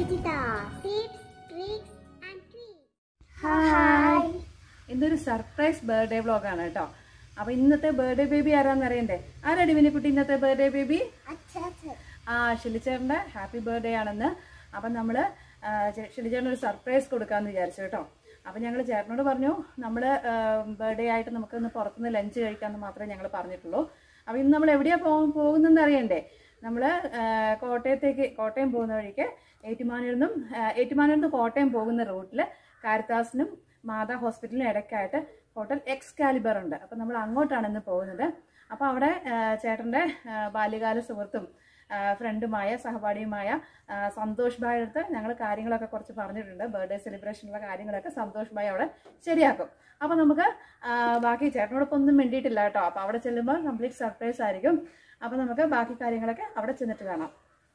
Rajita. Tips, tricks, and treats. Hi ഇന്നൊരു surprise birthday വ്ളോഗാണ് കേട്ടോ അപ്പൊ ഇന്നത്തെ ബർത്ത്ഡേ ബേബി ആരാന്ന് അറിയണ്ടേ ആരാ ഡിവിനിക്കുട്ടി ഇന്നത്തെ ബർത്ത്ഡേ ബേബി അച്ഛാ അച്ഛാ ആ ഷിലിച്ചേട്ടൻ്റെ ഹാപ്പി ബർത്ത്ഡേ ആണെന്ന് അപ്പം നമ്മൾ ഷിലിച്ചേട്ടന് ഒരു സർപ്രൈസ് കൊടുക്കാമെന്ന് വിചാരിച്ചു കേട്ടോ അപ്പം ഞങ്ങൾ ചേട്ടനോട് പറഞ്ഞു നമ്മൾ ബർത്ത്ഡേ ആയിട്ട് നമുക്കൊന്ന് പുറത്തുനിന്ന് ലഞ്ച് കഴിക്കാമെന്ന് മാത്രമേ ഞങ്ങൾ പറഞ്ഞിട്ടുള്ളൂ അപ്പം ഇന്ന് നമ്മൾ എവിടെയാണ് പോ പോകുന്നതെന്ന് അറിയണ്ടേ നമ്മൾ കോട്ടയത്തേക്ക് കോട്ടയം പോകുന്ന വഴിക്ക് ഏറ്റുമാനൂരിൽ നിന്നും ആ, ഏറ്റുമാനൂരിൽ നിന്ന് കോട്ടയം പോകുന്ന റൂട്ടിൽ കാരിത്താസിനും മാതാ ഹോസ്പിറ്റലിനും ഇടയ്ക്കായിട്ട് ഹോട്ടൽ എക്സ് കാലിബർ ഉണ്ട് അപ്പം നമ്മൾ അങ്ങോട്ടാണ് ഇന്ന് പോകുന്നത് അപ്പോൾ അവിടെ ആ, ചേട്ടൻ്റെ ആ, ബാല്യകാല സുഹൃത്തും ആ, ഫ്രണ്ടുമായ സഹപാഠിയുമായ ആ, സന്തോഷ് ഭായ് അടുത്ത് ഞങ്ങൾ കാര്യങ്ങളൊക്കെ കുറച്ച് പറഞ്ഞിട്ടുണ്ട് ബർത്ത്ഡേ സെലിബ്രേഷനുള്ള കാര്യങ്ങളൊക്കെ സന്തോഷ് ഭായ് അവിടെ ശരിയാക്കും അപ്പോൾ നമുക്ക് ആ, ബാക്കി ചേട്ടനോടൊപ്പം ഒന്നും വേണ്ടിയിട്ടില്ല കേട്ടോ അപ്പോൾ അവിടെ ചെല്ലുമ്പോൾ കംപ്ലീറ്റ് സർപ്രൈസ് ആയിരിക്കും അപ്പോൾ നമുക്ക് ബാക്കി കാര്യങ്ങളൊക്കെ അവിടെ ചെന്നിട്ട് കാണാം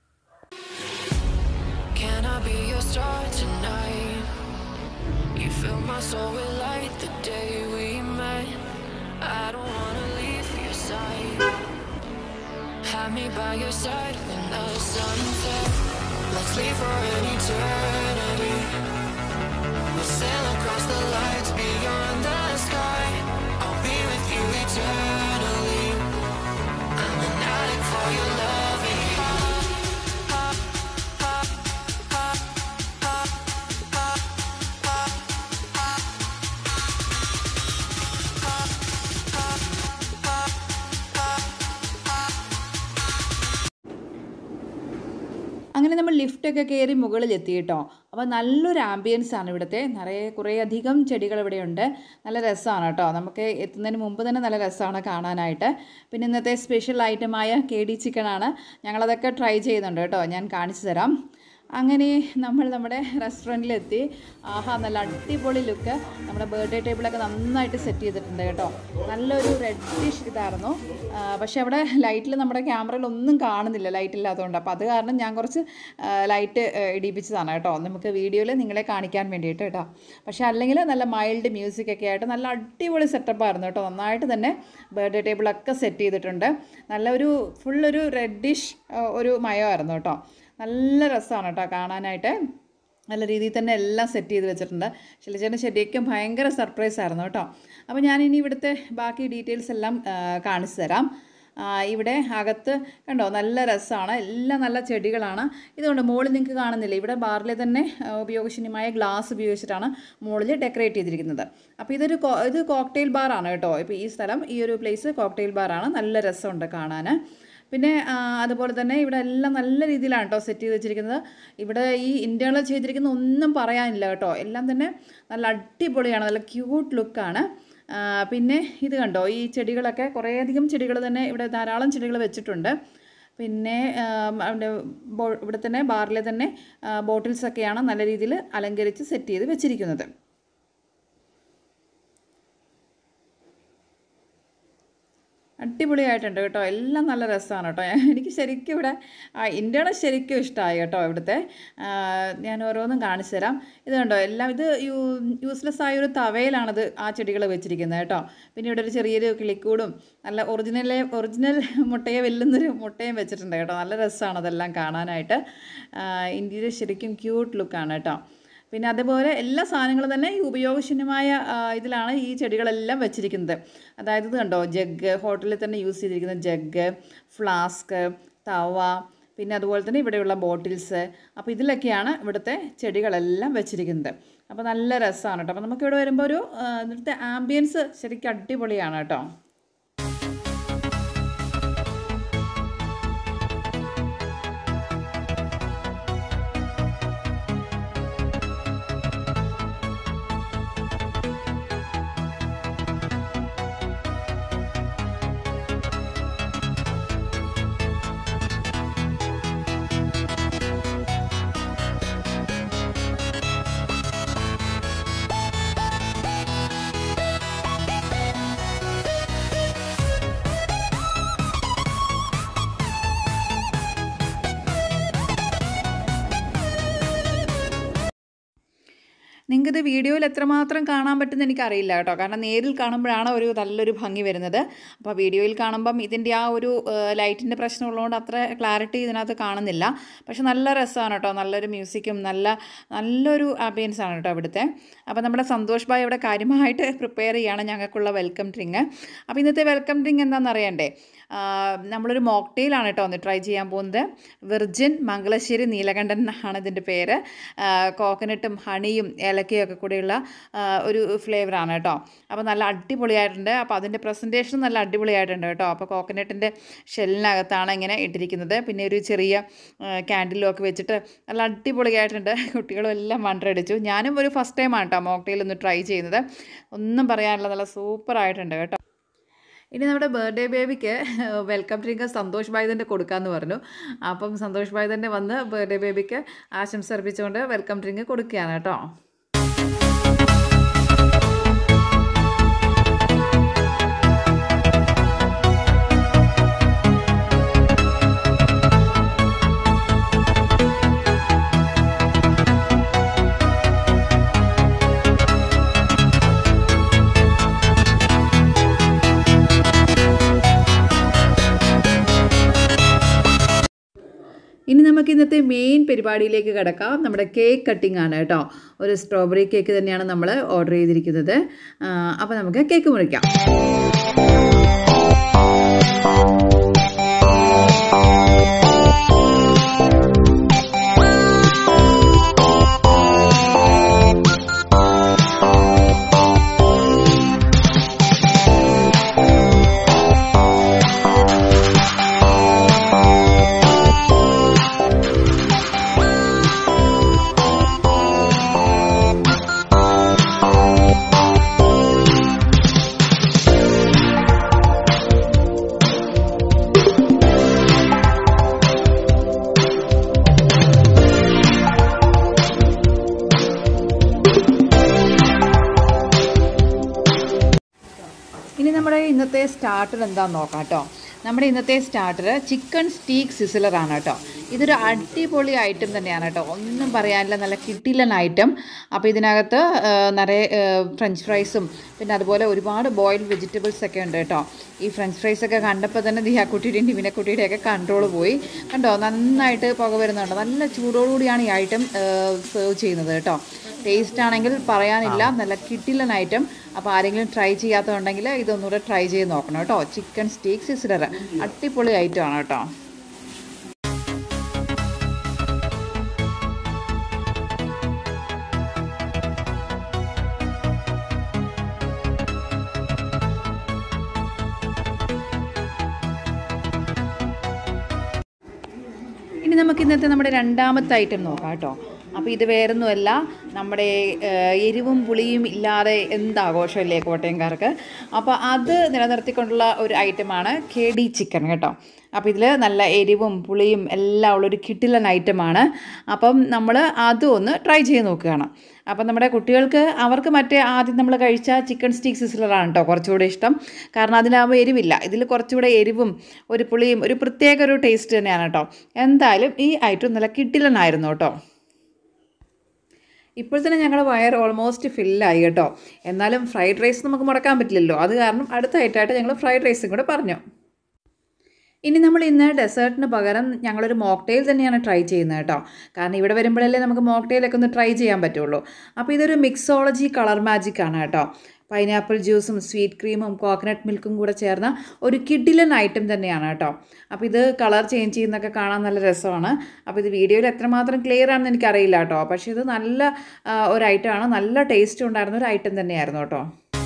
Can I be your star tonight? You fill my soul with light the day we met. I don't wanna leave your side. Have me by your side when the sun sets. Let's leave for an eternity. We'll sail across the lights beyond the sky. I'll be with you eternally. I'm an addict for your love. അങ്ങനെ നമ്മൾ ലിഫ്റ്റൊക്കെ കയറി മുകളിലെത്തി കേട്ടോ അപ്പോൾ നല്ലൊരു ambience ആണ് ഇവിടുത്തെ നിറയെ കുറേ അധികം ചെടികൾ ഇവിടെയുണ്ട് നല്ല രസമാണ് കേട്ടോ നമുക്ക് എത്തുന്നതിന് മുമ്പ് തന്നെ നല്ല രസമാണ് കാണാനായിട്ട് പിന്നെ ഇന്നത്തെ സ്പെഷ്യൽ ഐറ്റമായ കെ ഡി ചിക്കനാണ് ഞങ്ങളതൊക്കെ ട്രൈ ചെയ്യുന്നുണ്ട് കേട്ടോ ഞാൻ കാണിച്ചു തരാം അങ്ങനെ നമ്മൾ നമ്മുടെ റെസ്റ്റോറൻറ്റിലെത്തി ആഹാ നല്ല അടിപൊളി ലുക്ക് നമ്മുടെ ബർത്ത്ഡേ ടേബിളൊക്കെ നന്നായിട്ട് സെറ്റ് ചെയ്തിട്ടുണ്ട് കേട്ടോ നല്ലൊരു റെഡിഷ് ഇതായിരുന്നു ആ, പക്ഷേ അവിടെ ലൈറ്റിൽ നമ്മുടെ ക്യാമറയിൽ ഒന്നും കാണുന്നില്ല ലൈറ്റ് ഇല്ലാത്തതുകൊണ്ട് അപ്പോൾ അത് കാരണം ഞാൻ കുറച്ച് ലൈറ്റ് ഇടിപ്പിച്ചതാണ് കേട്ടോ നമുക്ക് വീഡിയോയിൽ നിങ്ങളെ കാണിക്കാൻ വേണ്ടിയിട്ട് കേട്ടോ പക്ഷേ അല്ലെങ്കിൽ നല്ല മൈൽഡ് മ്യൂസിക് ഒക്കെ ആയിട്ട് നല്ല അടിപൊളി സെറ്റപ്പായിരുന്നു കേട്ടോ നന്നായിട്ട് തന്നെ ബർത്ത്ഡേ ടേബിളൊക്കെ സെറ്റ് ചെയ്തിട്ടുണ്ട് നല്ലൊരു ഫുള്ളൊരു റെഡിഷ് ഒരു മയമായിരുന്നു കേട്ടോ നല്ല രസമാണ് കേട്ടോ കാണാനായിട്ട് നല്ല രീതിയിൽ തന്നെ എല്ലാം സെറ്റ് ചെയ്ത് വെച്ചിട്ടുണ്ട് ശിലചേട്ടൻ ശരിക്കും ഭയങ്കര സർപ്രൈസ് ആയിരുന്നു കേട്ടോ അപ്പോൾ ഞാനിനി ഇവിടുത്തെ ബാക്കി ഡീറ്റെയിൽസ് എല്ലാം ആ, കാണിച്ചു തരാം ആ, ഇവിടെ അകത്ത് കണ്ടോ നല്ല രസമാണ് എല്ലാം നല്ല ചെടികളാണ് ഇതുകൊണ്ട് മുകളിൽ നിങ്ങൾക്ക് കാണുന്നില്ല ഇവിടെ ബാറിൽ തന്നെ ആ, ഉപയോഗശൂന്യമായ ഗ്ലാസ് ഉപയോഗിച്ചിട്ടാണ് മുകളിൽ ഡെക്കറേറ്റ് ചെയ്തിരിക്കുന്നത് അപ്പോൾ ഇതൊരു കോ- ഇത് കോക്ടെയിൽ ബാറാണ് കേട്ടോ ഇപ്പോൾ ഈ സ്ഥലം ഈ ഒരു പ്ലേസ് കോക്ടെയിൽ ബാറാണ് നല്ല രസമുണ്ട് കാണാൻ പിന്നെ ആ, അതുപോലെ തന്നെ ഇവിടെ എല്ലാം നല്ല രീതിയിലാണ് കേട്ടോ സെറ്റ് ചെയ്ത് വെച്ചിരിക്കുന്നത് ഇവിടെ ഈ ഇൻറ്റേർണൽ ചെയ്തിരിക്കുന്ന ഒന്നും പറയാനില്ല കേട്ടോ എല്ലാം തന്നെ നല്ല അടിപൊളിയാണ് നല്ല ക്യൂട്ട് ലുക്കാണ് പിന്നെ ഇത് കണ്ടോ ഈ ചെടികളൊക്കെ കുറേയധികം ചെടികൾ തന്നെ ഇവിടെ ധാരാളം ചെടികൾ വെച്ചിട്ടുണ്ട് പിന്നെ ആം, അവിടെ ബോ- ഇവിടെ തന്നെ ബാറിൽ തന്നെ ബോട്ടിൽസൊക്കെയാണ് നല്ല രീതിയിൽ അലങ്കരിച്ച് സെറ്റ് ചെയ്ത് വെച്ചിരിക്കുന്നത് അടിപൊളിയായിട്ടുണ്ട് കേട്ടോ എല്ലാം നല്ല രസമാണ് കേട്ടോ എനിക്ക് ശരിക്കും ഇവിടെ ഇന്ത്യയുടെ ശരിക്കും ഇഷ്ടമായി കേട്ടോ ഇവിടുത്തെ ആ, ഞാൻ ഓരോന്നും കാണിച്ചു തരാം ഇത് കണ്ടോ എല്ലാം ഇത് യൂ യൂസ്ലെസ് ആയ ഒരു തവയിലാണത് ആ ചെടികൾ വെച്ചിരിക്കുന്നത് കേട്ടോ പിന്നെ ഇവിടെ ഒരു ചെറിയൊരു കിളിക്കൂടും നല്ല ഒറിജിനലെ ഒറിജിനൽ മുട്ടയെ വെല്ലുന്നൊരു മുട്ടയും വെച്ചിട്ടുണ്ട് കേട്ടോ നല്ല രസമാണ് അതെല്ലാം കാണാനായിട്ട് ഇന്ത്യയിൽ ശരിക്കും ക്യൂട്ട് ലുക്കാണ് കേട്ടോ പിന്നെ അതേപോലെ എല്ലാ സാധനങ്ങളും തന്നെ ഈ ഉപയോഗശൂന്യമായ ആ, ഇതിലാണ് ഈ ചെടികളെല്ലാം വെച്ചിരിക്കുന്നത് അതായത് ഇത് കണ്ടോ ജഗ് ഹോട്ടലിൽ തന്നെ യൂസ് ചെയ്തിരിക്കുന്ന ജഗ് ഫ്ലാസ്ക് തവ പിന്നെ അതുപോലെ തന്നെ ഇവിടെയുള്ള ബോട്ടിൽസ് അപ്പോൾ ഇതിലൊക്കെയാണ് ഇവിടുത്തെ ചെടികളെല്ലാം വെച്ചിരിക്കുന്നത് അപ്പോൾ നല്ല രസമാണ് കേട്ടോ അപ്പോൾ നമുക്കിവിടെ വരുമ്പോൾ ഒരു ആ, ഇവിടുത്തെ ആംബിയൻസ് ശരിക്കും അടിപൊളിയാണ് കേട്ടോ നിങ്ങൾക്കിത് വീഡിയോയിൽ എത്രമാത്രം കാണാൻ പറ്റുമെന്ന് എനിക്കറിയില്ല കേട്ടോ കാരണം നേരിൽ കാണുമ്പോഴാണ് ഒരു നല്ലൊരു ഭംഗി വരുന്നത് അപ്പോൾ വീഡിയോയിൽ കാണുമ്പം ഇതിൻ്റെ ആ ഒരു ലൈറ്റിൻ്റെ പ്രശ്നമുള്ളതുകൊണ്ട് അത്ര ക്ലാരിറ്റി ഇതിനകത്ത് കാണുന്നില്ല പക്ഷെ നല്ല രസമാണ് കേട്ടോ നല്ലൊരു മ്യൂസിക്കും നല്ല നല്ലൊരു ആംബിയൻസ് ആണ് കേട്ടോ ഇവിടുത്തെ അപ്പോൾ നമ്മുടെ സന്തോഷ് ഭായ് ഇവിടെ കാര്യമായിട്ട് പ്രിപ്പയർ ചെയ്യുകയാണ് ഞങ്ങൾക്കുള്ള വെൽക്കം ഡ്രിങ്ക് അപ്പോൾ ഇന്നത്തെ വെൽക്കം ഡ്രിങ്ക് എന്താണെന്ന് അറിയണ്ടേ ആ, നമ്മളൊരു മോക്ടെയിലാണ് കേട്ടോ ഒന്ന് ട്രൈ ചെയ്യാൻ പോകുന്നത് വിർജിൻ മംഗലശ്ശേരി നീലകണ്ഠൻ ആണ് ഇതിൻ്റെ പേര് കോക്കനട്ടും ഹണിയും ഏലക്കയും ഒക്കെ കൂടെയുള്ള ആ, ഒരു ഫ്ലേവറാണ് കേട്ടോ അപ്പോൾ നല്ല അടിപൊളിയായിട്ടുണ്ട് അപ്പോൾ അതിൻ്റെ പ്രസൻറ്റേഷൻ നല്ല അടിപൊളിയായിട്ടുണ്ട് കേട്ടോ അപ്പോൾ കോക്കനട്ടിൻ്റെ ഷെല്ലിനകത്താണ് ഇങ്ങനെ ഇട്ടിരിക്കുന്നത് പിന്നെ ഒരു ചെറിയ ക്യാൻഡിലും ഒക്കെ വെച്ചിട്ട് നല്ല അടിപൊളിയായിട്ടുണ്ട് കുട്ടികളും എല്ലാം വണ്ടടിച്ചു ഞാനും ഒരു ഫസ്റ്റ് ടൈമാണ് കേട്ടോ മോക്ടെയിൽ ഒന്ന് ട്രൈ ചെയ്യുന്നത് ഒന്നും പറയാനില്ല നല്ല സൂപ്പറായിട്ടുണ്ട് കേട്ടോ ഇനി നമ്മുടെ ബർത്ത്ഡേ ബേബിക്ക് വെൽക്കം ഡ്രിങ്ക് സന്തോഷ് ഭായ് തന്നെ കൊടുക്കാമെന്ന് പറഞ്ഞു അപ്പം സന്തോഷ് ഭായ് തന്നെ വന്ന് ബർത്ത്ഡേ ബേബിക്ക് ആശംസ അർപ്പിച്ചുകൊണ്ട് വെൽക്കം ഡ്രിങ്ക് കൊടുക്കുകയാണ് കേട്ടോ ഇനി നമുക്ക് ഇന്നത്തെ മെയിൻ പരിപാടിയിലേക്ക് കിടക്കാം നമ്മുടെ കേക്ക് കട്ടിംഗ് ആണ് കേട്ടോ ഒരു സ്ട്രോബെറി കേക്ക് തന്നെയാണ് നമ്മൾ ഓർഡർ ചെയ്തിരിക്കുന്നത് അപ്പോൾ നമുക്ക് കേക്ക് മുറിക്കാം ഇനി നമ്മുടെ ഇന്നത്തെ സ്റ്റാർട്ടർ എന്താണെന്ന് നോക്കാം കേട്ടോ നമ്മുടെ ഇന്നത്തെ സ്റ്റാർട്ടർ ചിക്കൻ സ്റ്റീക്ക് സിസിലറാണ് കേട്ടോ ഇതൊരു അടിപൊളി ഐറ്റം തന്നെയാണ് കേട്ടോ ഒന്നും പറയാനില്ല നല്ല കിട്ടിലൻ ഐറ്റം അപ്പോൾ ഇതിനകത്ത് ആ, നിറയെ ഫ്രഞ്ച് ഫ്രൈസും പിന്നെ അതുപോലെ ഒരുപാട് ബോയിൽഡ് വെജിറ്റബിൾസ് ഒക്കെ ഉണ്ട് കേട്ടോ ഈ ഫ്രഞ്ച് ഫ്രൈസ് ഒക്കെ കണ്ടപ്പോൾ തന്നെ ദിയാക്കുട്ടിയുടെയും ടിവിനെക്കുട്ടിയുടെയും ഒക്കെ കൺട്രോൾ പോയി കണ്ടോ നന്നായിട്ട് പുക വരുന്നുണ്ട് നല്ല ചൂടോടുകൂടിയാണ് ഈ ഐറ്റം സെർവ് ചെയ്യുന്നത് കേട്ടോ ടേസ്റ്റ് ആണെങ്കിൽ പറയാനില്ല നല്ല കിട്ടിലൻ ഐറ്റം അപ്പോൾ ആരെങ്കിലും ട്രൈ ചെയ്യാത്തതുണ്ടെങ്കിൽ ഇതൊന്നുകൂടെ ട്രൈ ചെയ്ത് നോക്കണം കേട്ടോ ചിക്കൻ സ്റ്റീക്ക് സിസിലർ അടിപൊളി ഐറ്റം ആണ് കേട്ടോ ഇനി നമുക്ക് ഇന്നത്തെ നമ്മുടെ രണ്ടാമത്തെ ഐറ്റം നോക്കാം കേട്ടോ അപ്പോൾ ഇത് വേറൊന്നുമല്ല നമ്മുടെ ഏഹ്, എരിവും പുളിയും ഇല്ലാതെ എന്താഘോഷമല്ലേ കോട്ടയംകാർക്ക് അപ്പോൾ അത് നിലനിർത്തിക്കൊണ്ടുള്ള ഒരു ഐറ്റമാണ് കെ ഡി ചിക്കൻ കേട്ടോ അപ്പോൾ ഇതിൽ നല്ല എരിവും പുളിയും എല്ലാം ഉള്ളൊരു കിട്ടിലൻ ഐറ്റമാണ് അപ്പം നമ്മൾ അതും ഒന്ന് ട്രൈ ചെയ്ത് നോക്കുകയാണ് അപ്പം നമ്മുടെ കുട്ടികൾക്ക് അവർക്ക് മറ്റേ ആദ്യം നമ്മൾ കഴിച്ച ചിക്കൻ സ്റ്റീക്ക് സിസിലറാണ് കേട്ടോ കുറച്ചുകൂടെ ഇഷ്ടം കാരണം അതിലാകുമ്പോൾ എരിവില്ല ഇതിൽ കുറച്ചുകൂടെ എരിവും ഒരു പുളിയും ഒരു പ്രത്യേക ഒരു ടേസ്റ്റ് തന്നെയാണ് കേട്ടോ എന്തായാലും ഈ ഐറ്റം നല്ല കിട്ടിലനായിരുന്നു കേട്ടോ ഇപ്പോൾ തന്നെ ഞങ്ങളുടെ വയർ ഓൾമോസ്റ്റ് ഫില്ലായി കേട്ടോ എന്നാലും ഫ്രൈഡ് റൈസ് നമുക്ക് മുടക്കാൻ പറ്റില്ലല്ലോ അത് കാരണം അടുത്ത ഐറ്റമായിട്ട് ഞങ്ങൾ ഫ്രൈഡ് റൈസും കൂടെ പറഞ്ഞു ഇനി നമ്മൾ ഇന്ന് ഡെസേർട്ടിന് പകരം ഞങ്ങളൊരു മോക്ടെയിൽ തന്നെയാണ് ട്രൈ ചെയ്യുന്നത് കേട്ടോ കാരണം ഇവിടെ വരുമ്പോഴല്ലേ നമുക്ക് മോക്ടെയിലൊക്കെ ഒന്ന് ട്രൈ ചെയ്യാൻ പറ്റുള്ളൂ അപ്പോൾ ഇതൊരു മിക്സോളജി കളർ മാജിക് ആണ് കേട്ടോ പൈനാപ്പിൾ ജ്യൂസും സ്വീറ്റ് ക്രീമും കോക്കനട്ട് മിൽക്കും കൂടെ ചേർന്ന ഒരു കിഡിലൻ ഐറ്റം തന്നെയാണ് കേട്ടോ അപ്പോൾ ഇത് കളർ ചേഞ്ച് ചെയ്യുന്നൊക്കെ കാണാൻ നല്ല രസമാണ് അപ്പോൾ ഇത് വീഡിയോയിൽ എത്രമാത്രം ക്ലിയർ ആണെന്ന് എനിക്കറിയില്ല കേട്ടോ പക്ഷേ ഇത് നല്ല ആ, ഒരു ഐറ്റമാണ് നല്ല ടേസ്റ്റ് ഉണ്ടായിരുന്ന ഒരു ഐറ്റം തന്നെയായിരുന്നു കേട്ടോ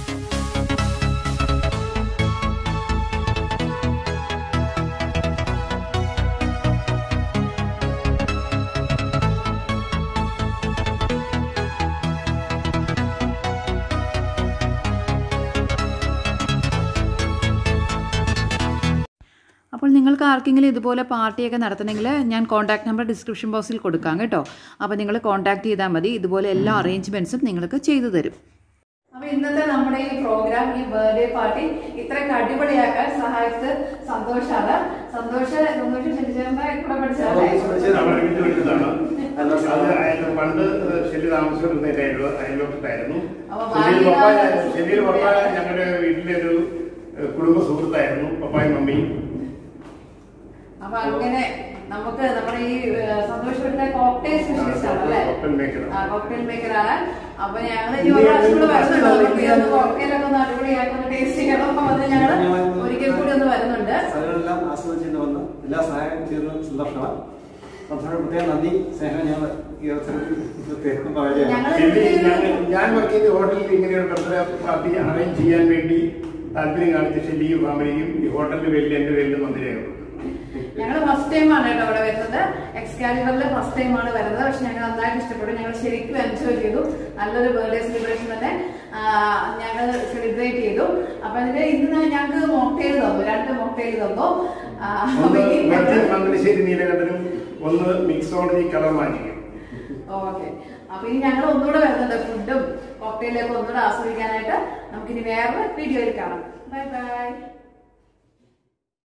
അപ്പോൾ നിങ്ങൾക്ക് ആർക്കെങ്കിലും ഇതുപോലെ പാർട്ടിയൊക്കെ നടത്തണമെങ്കിൽ ഞാൻ കോൺടാക്ട് നമ്പർ ഡിസ്ക്രിപ്ഷൻ ബോക്സിൽ കൊടുക്കാം കേട്ടോ അപ്പോൾ നിങ്ങൾ കോൺടാക്ട് ചെയ്താൽ മതി ഇതുപോലെ എല്ലാ അറേഞ്ച്മെൻറ്റ്സും നിങ്ങൾക്ക് ചെയ്തു തരും അപ്പോൾ ഇന്നത്തെ നമ്മുടെ ഈ പ്രോഗ്രാം ഈ ബർത്ത്ഡേ പാർട്ടി ഇത്രയൊക്കെ അടിപൊളിയാക്കാൻ സഹായിച്ചത് സന്തോഷാണ് സന്തോഷ സന്തോഷം ക്ഷണിച്ചേർന്ന കൂടെ പഠിച്ചതല്ലേ അത് അയാൾ പണ്ട് ഷെല്ലി താമസിച്ചിരുന്നതിന്റെ അയൽവ- അയൽവക്കത്തായിരുന്നു അപ്പൊ ഷെല്ലിയുടെ പപ്പ ബാല്യകാലം ഷെല്ലിയുടെ പപ്പ ഞങ്ങളുടെ വീട്ടിലെ ഒരു ഏഹ്, കുടുംബ സുഹൃത്തായിരുന്നു പപ്പായും മമ്മിയും അപ്പൊ അങ്ങനെ നമുക്ക് നമ്മുടെ ഈ ഏഹ്, സന്തോഷ് വീട്ടിലെ കോക്ടെയിൽ സ്പെഷ്യലിസ്റ്റ് ആണ് അല്ലേ കോക്ടെയിൽ maker. ആ കോക്ടെയിൽ മേക്കർ ആണ് അപ്പൊ ഞങ്ങൾ ഇനി ഒരു പ്രാവശ്യം കൂടെ വരുന്നുണ്ട് നമുക്ക് ഇതൊന്ന് കോക്ടെയിലൊക്കെ ഒന്ന് അടിപൊളിയാക്കി ഒന്ന് ടേസ്റ്റ് ചെയ്യണം അപ്പൊ അത് ഞങ്ങൾ ഒരിക്കൽ കൂടി ഒന്ന് വരുന്നുണ്ട് സ്ഥലങ്ങളെല്ലാം ആസ്വദിച്ചിട്ട് വന്ന് എല്ലാ സഹായം ചെയ്യുന്ന സന്തോഷമാണ് സംസ്ഥാന പ്രത്യേക നന്ദി സ്നേഹം ഞങ്ങൾ ഈ അവസരത്തിൽ പ്രത്യേകം പറയുകയാണ് ഞങ്ങൾ ഷെല്ലി ഞാൻ ഞാൻ വർക്ക് ചെയ്ത ഹോട്ടലിൽ ഇങ്ങനെ ഒരു ബർത്ത്ഡേ പാർട്ടി അറേഞ്ച് ചെയ്യാൻ വേണ്ടി താല്പര്യം കാണിച്ച ഷെല്ലിയും ഫാമിലിയും ഈ ഹോട്ടലിന്റെ പേരിൽ എന്റെ പേരിൽ മന്ദിരമാണ് ഞങ്ങൾ ഫസ്റ്റ് ടൈമാണ് കേട്ടോ ഇവിടെ വരുന്നത് എക്സ്കാലിബറിൽ ഫസ്റ്റ് ടൈമാണ് വരുന്നത് പക്ഷെ ഞങ്ങൾ നന്നായിട്ട് ഇഷ്ടപ്പെട്ടു ഞങ്ങൾ ശരിക്കും എൻജോയ് ചെയ്തു നല്ലൊരു ബർത്ത്ഡേ സെലിബ്രേഷൻ തന്നെ ഞങ്ങൾ സെലിബ്രേറ്റ് ചെയ്തു അപ്പൊ അതിന് ഇന്ന് ഞങ്ങൾക്ക് മോക്ടെയിൽ തന്നു രണ്ട് മോക്ടെയിൽ തന്നു ആ, അപ്പൊ ഒന്ന് ഇനി മറ്റേ ഞങ്ങൾ- മംഗലശ്ശേരി നീലകണ്ഠനും ഒന്ന് മിക്സോളജി കളർ മാജിക്കും ഓക്കെ അപ്പൊ ഇനി ഞങ്ങൾ ഒന്നുകൂടെ വരുന്നുണ്ട് ഫുഡും കോക്ടെയിലൊക്കെ ഒന്നുകൂടെ ആസ്വദിക്കാനായിട്ട് നമുക്കിനി വേറെ വീഡിയോയിൽ കാണാം ബൈ ബൈ